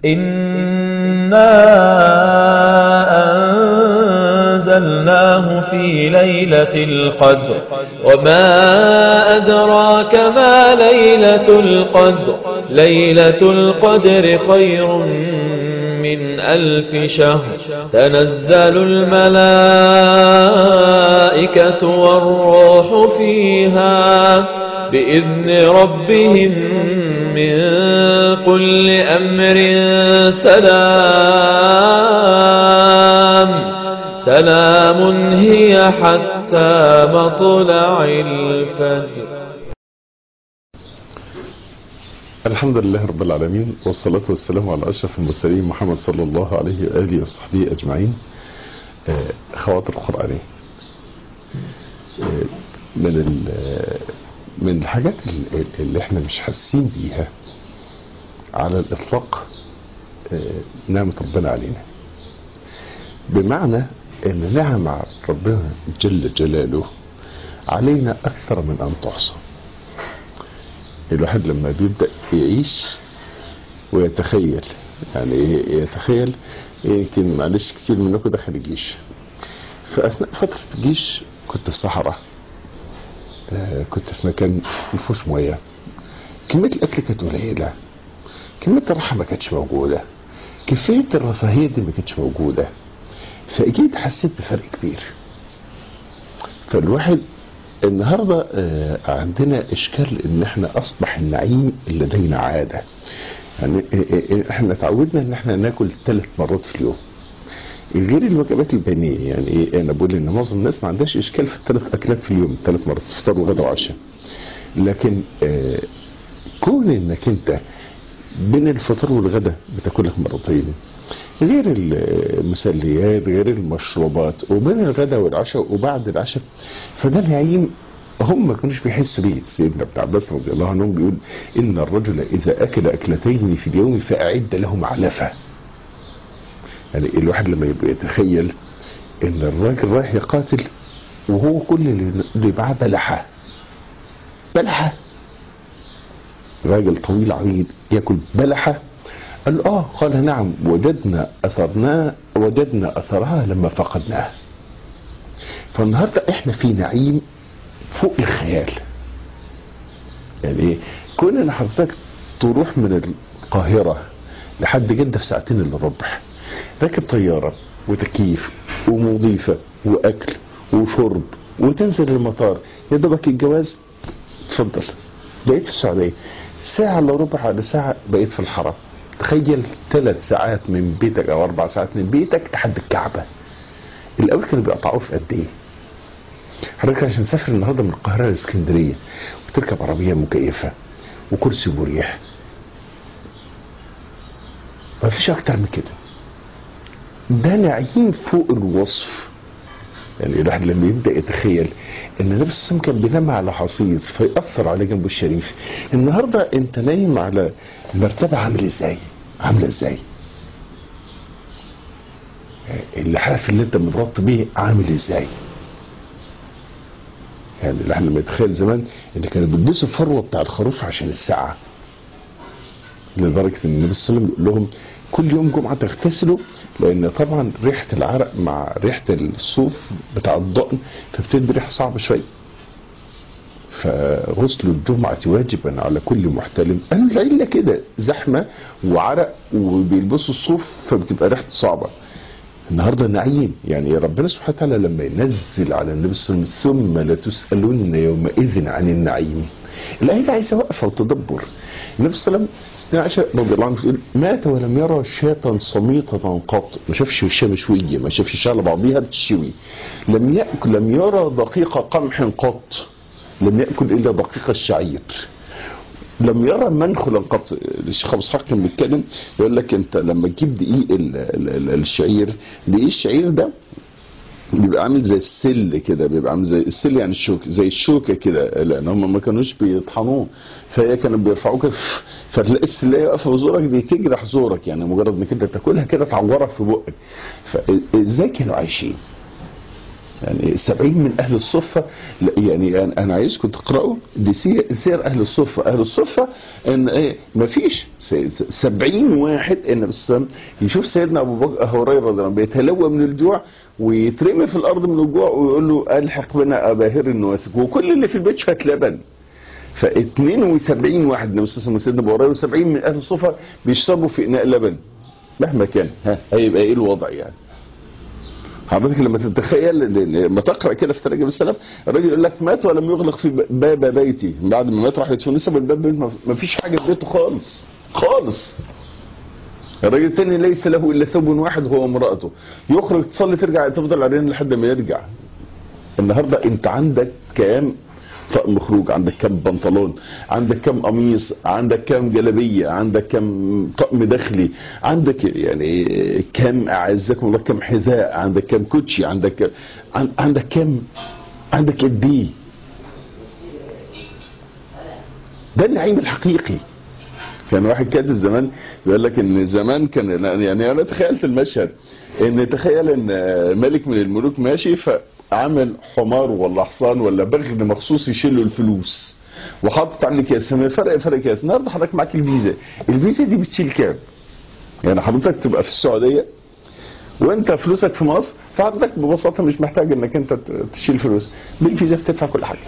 إنا أنزلناه في ليلة القدر وما أدراك ما ليلة القدر ليلة القدر خير من ألف شهر تنزل الملائكة والروح فيها بإذن ربهم من كل أمر سلام سلام هي حتى مطلع الفجر الحمد لله رب العالمين والصلاة والسلام على أشرف المرسلين محمد صلى الله عليه وآله وصحبه أجمعين آه، خواطر القرآنية آه، من ال- من الحاجات ال- اللي احنا مش حاسين بيها على الإطلاق آه، نعمة ربنا علينا بمعنى ان نعم ربنا جل جلاله علينا أكثر من أن تحصى الواحد لما بيبدأ يعيش ويتخيل يعني ايه يتخيل يمكن معلش كتير منكم دخل الجيش فأثناء فترة الجيش كنت في صحراء آه، كنت في مكان مفيهوش مية كمية الأكل كانت قليلة كمية الراحة ما كانتش موجودة كفاية الرفاهية دي ما كانتش موجودة فأكيد حسيت بفرق كبير فالواحد النهاردة آه، عندنا اشكال ان احنا اصبح النعيم لدينا عادة يعني آه، آه، احنا اتعودنا ان احنا ناكل ثلاث مرات في اليوم غير الوجبات البنية يعني ايه انا بقول ان معظم الناس ما عندهاش اشكال في الثلاث اكلات في اليوم ثلاث مرات فطار وغدا وعشاء لكن آه، كون انك انت بين الفطار والغدا بتاكلها مرتين غير المسليات غير المشروبات وبين الغداء والعشاء وبعد العشاء فده نعيم هم ما كانوش بيحسوا بيه سيدنا ابن عباس رضي الله عنه بيقول ان الرجل اذا اكل اكلتين في اليوم فاعد له علفه يعني الواحد لما يبقى يتخيل ان الراجل رايح يقاتل وهو كل اللي اللي معاه بلحه بلحه راجل طويل عريض ياكل بلحه قال اه قال نعم وجدنا اثرناه وجدنا اثرها لما فقدناه فالنهارده احنا في نعيم فوق الخيال يعني ايه كون ان حضرتك تروح من القاهره لحد جده في ساعتين الا ربع راكب طياره وتكييف ومضيفه واكل وشرب وتنزل المطار يا دوبك الجواز اتفضل بقيت في السعوديه ساعه الا ربع على ساعه بقيت في الحرم تخيل ثلاث ساعات من بيتك او اربع ساعات من بيتك لحد الكعبه الاول كانوا بيقطعوه في قد ايه حضرتك عشان تسافر النهارده من القاهره لاسكندريه وتركب عربيه مكيفه وكرسي مريح ما فيش اكتر من كده ده نعيم فوق الوصف يعني الواحد لما يبدا يتخيل ان النبي صلى الله عليه وسلم كان بينام على حصير فيأثر على جنبه الشريف النهارده انت نايم على مرتبه عامله ازاي؟ عامله ازاي؟ اللحاف اللي انت متغطى بيه عامل ازاي؟ يعني الواحد لما يتخيل زمان ان كانوا بيلبسوا الفروه بتاع الخروف عشان الساعه لدرجه ان النبي صلى الله عليه وسلم يقول لهم كل يوم جمعه تغتسلوا لان طبعا ريحه العرق مع ريحه الصوف بتاع الضأن فبتدي ريحه صعبه شويه فغسل الجمعة واجبا على كل محتلم قالوا العلة كده زحمة وعرق وبيلبسوا الصوف فبتبقى ريحته صعبة النهارده نعيم يعني ربنا سبحانه وتعالى لما ينزل على النبي صلى الله عليه وسلم ثم لتسألن يومئذ عن النعيم الآية دي عايزة وقفة وتدبر النبي صلى الله عليه وسلم سيدنا عائشة رضي الله عنها بتقول مات ولم يرى شاة سميطة قط ما شافش وشها مشوية ما شافش الشاة على بعضيها بتشوي لم يأكل لم يرى دقيق قمح قط لم يأكل إلا دقيق الشعير لم يرى منخلا قط الشيخ ابو اسحاق كان بيتكلم يقول لك انت لما تجيب دقيق ال- ال- ال- الشعير دقيق الشعير ده بيبقى عامل زي السل كده بيبقى عامل زي السل يعني الشوك زي الشوكه كده لان هم ما كانوش بيطحنوه فهي كانوا بيرفعوه كده فتلاقي السلايه واقفه في زورك دي تجرح زورك يعني مجرد انك انت تاكلها كده تعورك في بقك فازاي كانوا عايشين؟ يعني السبعين من اهل الصفة لا، يعني انا أنا عايزكم تقرأوا دي سير, سير اهل الصفة اهل الصفة ان ايه مفيش س- س- سبعين واحد النبي صلى الله عليه وسلم يشوف سيدنا ابو بكر هريرة رضي الله عنه بيتلوى من الجوع ويترمي في الارض من الجوع ويقول له الحق بنا اباهر النواسك وكل اللي في البيت شويه لبن ف 72 واحد النبي صلى الله عليه وسلم سيدنا ابو هريره و70 من اهل الصفه بيشربوا في اناء لبن مهما كان ها هيبقى ايه الوضع يعني حضرتك لما تتخيل لما تقرا كده في تراجم السلف الراجل يقول لك مات ولم يغلق في باب بيتي بعد ما مات راح يدفن لسه بالباب بيت ما فيش حاجه في بيته خالص خالص الراجل التاني ليس له الا ثوب واحد هو امراته يخرج تصلي ترجع تفضل عريان لحد ما يرجع النهارده انت عندك كام طقم خروج عندك كام بنطلون عندك كام قميص عندك كام جلابيه عندك كام طقم داخلي عندك يعني كام اعزكم الله كام حذاء عندك كام كوتشي عندك عن- عندك كام عندك قد ايه ده النعيم الحقيقي كان واحد كاتب زمان بيقول لك ان زمان كان يعني انا تخيلت المشهد ان تخيل ان ملك من الملوك ماشي فعمل حمار ولا حصان ولا بغل مخصوص يشيل له الفلوس وحاطط عليه كاس ما فرق فرق كاس النهارده حضرتك معاك الفيزا الفيزا دي بتشيل كام؟ يعني حضرتك تبقى في السعوديه وانت فلوسك في مصر فحضرتك ببساطه مش محتاج انك انت ت- تشيل فلوس بالفيزا بتدفع كل حاجه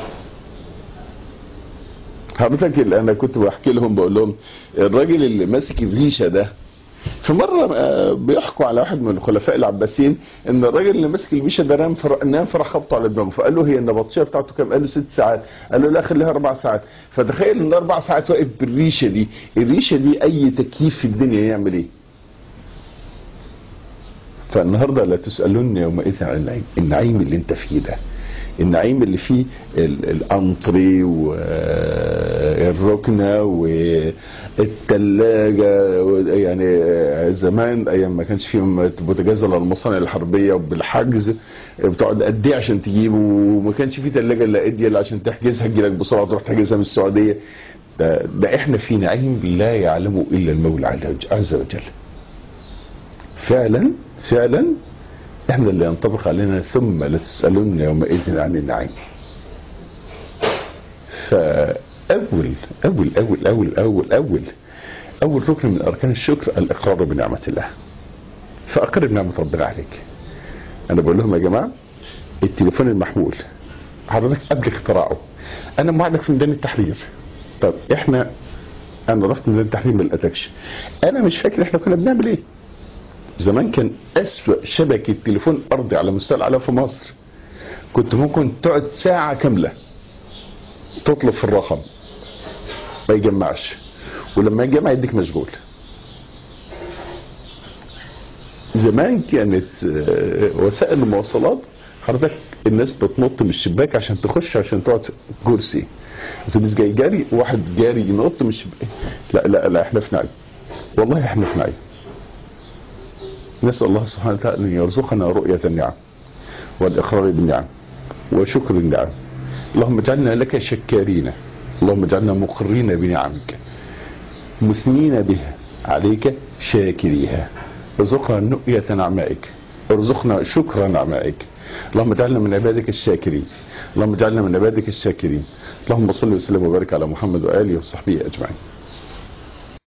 حضرتك اللي انا كنت بحكي لهم بقول لهم الراجل اللي ماسك الريشه ده في مره آه، بيحكوا على واحد من الخلفاء العباسيين ان الراجل اللي ماسك الريشه ده نام فر... نام فراح خبطه على دماغه فقال له هي النبطشيه بتاعته كام؟ قال له ست ساعات قال له لا خليها اربع ساعات فتخيل ان اربع ساعات واقف بالريشه دي الريشه دي اي تكييف في الدنيا يعمل ايه؟ فالنهارده لا تسالون يومئذ عن النعيم النعيم اللي انت فيه ده النعيم اللي فيه ال- الانتري والركنه والثلاجه يعني زمان ايام ما كانش فيه بوتاجاز الا المصانع الحربيه وبالحجز بتقعد قد ايه عشان تجيبه وما كانش فيه ثلاجه الا اديه عشان تحجزها تجيلك بسرعه تروح تحجزها من السعوديه ده, ده احنا في نعيم لا يعلمه الا المولى عز وجل فعلا فعلا احنا اللي ينطبق علينا ثم لتسألن يومئذ عن النعيم فأول أول أول أول أول أول أول ركن من أركان الشكر الإقرار بنعمة الله فأقر بنعمة ربنا عليك أنا بقول لهم يا جماعة التليفون المحمول حضرتك قبل اختراعه أنا موعدك في ميدان التحرير طب إحنا أنا رحت ميدان التحرير ما لقيتكش أنا مش فاكر إحنا كنا بنعمل إيه زمان كان أسوأ شبكة تليفون أرضي على مستوى العالم في مصر كنت ممكن تقعد ساعة كاملة تطلب في الرقم ما يجمعش ولما يجمع يديك مشغول زمان كانت آه، وسائل المواصلات حضرتك الناس بتنط من الشباك عشان تخش عشان تقعد في كرسي اتوبيس جاي جاري واحد جاري ينط من الشباك لا لا لا احنا في نعيم والله احنا في نعيم نسأل الله سبحانه وتعالى أن يرزقنا رؤية النعم والإقرار بالنعم وشكر النعم اللهم اجعلنا لك شكارين اللهم اجعلنا مقرين بنعمك مثنين بها عليك شاكريها ارزقنا نؤية نعمائك ارزقنا شكر نعمائك اللهم اجعلنا من عبادك الشاكرين اللهم اجعلنا من عبادك الشاكرين اللهم صل وسلم وبارك على محمد وآله وصحبه أجمعين